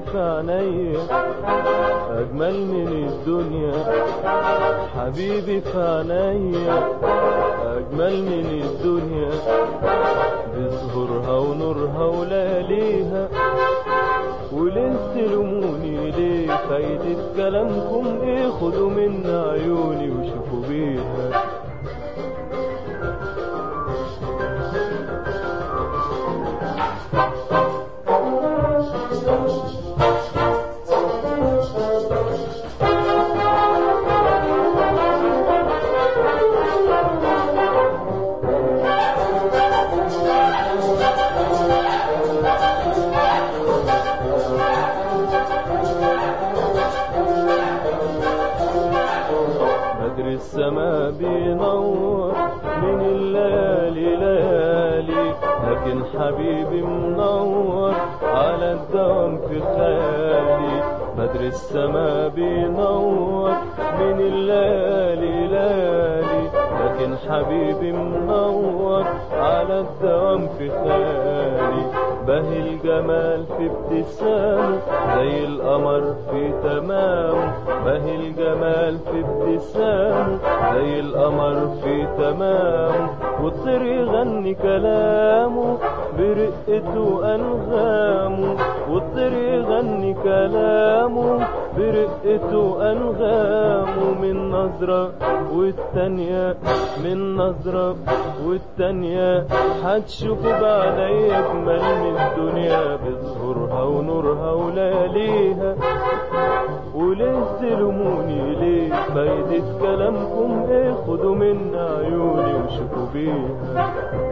في عينيا أجمل من الدنيا حبيبي في عينيا أجمل من الدنيا بظهورها ونورها ولياليها وليه تلوموني ليه فايدة كلامكم ايه خدوا من عيوني وشوفوا بيها بدر السما بينور من الليالي ليالي لكن حبيبي منور على الدوام في خيالي بدر السما بينور من الليالي ليالي لكن حبيبي منور على الدوام في خيالي بهي الجمال في ابتسامه زي القمر في تمامه بهي الجمال في ابتسامه زي القمر في تمامه والطير يغني كلامه برقته وأنغامه والطير يغني كلامه برقته وأنغامه من نظرة والتانية من نظرة والتانية هتشوفوا بعيني أجمل من الدنيا بظهورها ونورها ولياليها وليه تلوموني ليه فايدة كلامكم ايه خدوا من عيوني وشوفوا بيها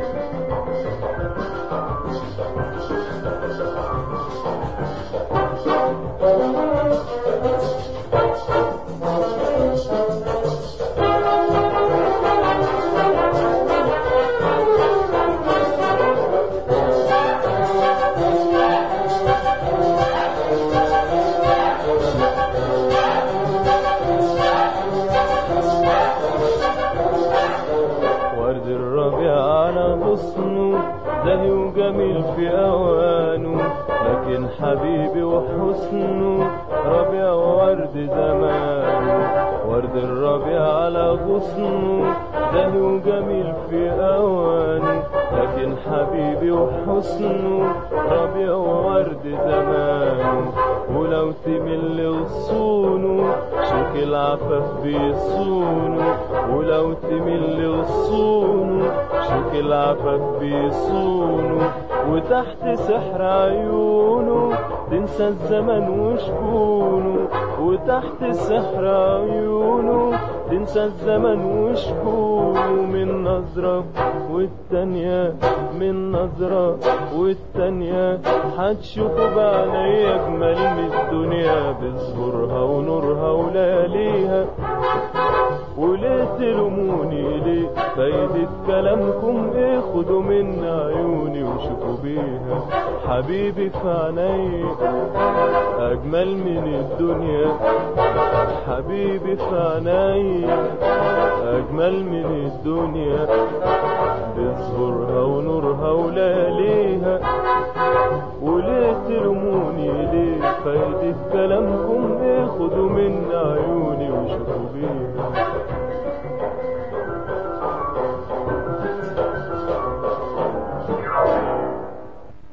ورد الربيع على غصنه زهي وجميل في أوانه لكن حبيبي وحسنه ربيع وورد زمانه ورد الربيع على غصنه زهي وجميل في أوانه لكن حبيبي وحسنه ربيع وورد زمانه ولو تمل وصونه شوك العفاف بيصونه ولو تمل وصونه شوك العفاف بيصونه وتحت سحر عيونه تنسى الزمن وشكونه وتحت سحر عيونه تنسى الزمن وشكونه من نظرة والتانية من نظرة والتانية هتشوفوا بعيني أجمل من الدنيا بظهورها ونورها ولياليها وليه تلوموني ليه فايدة كلامكم ايه خدوا من عيوني وشوفوا بيها حبيبي في عيني أجمل من الدنيا حبيبي في عيني أجمل من الدنيا بظهورها ونورها ولياليها وليه تلوموني ليه فايدة كلامكم ايه خدوا من عيوني وشوفوا بيها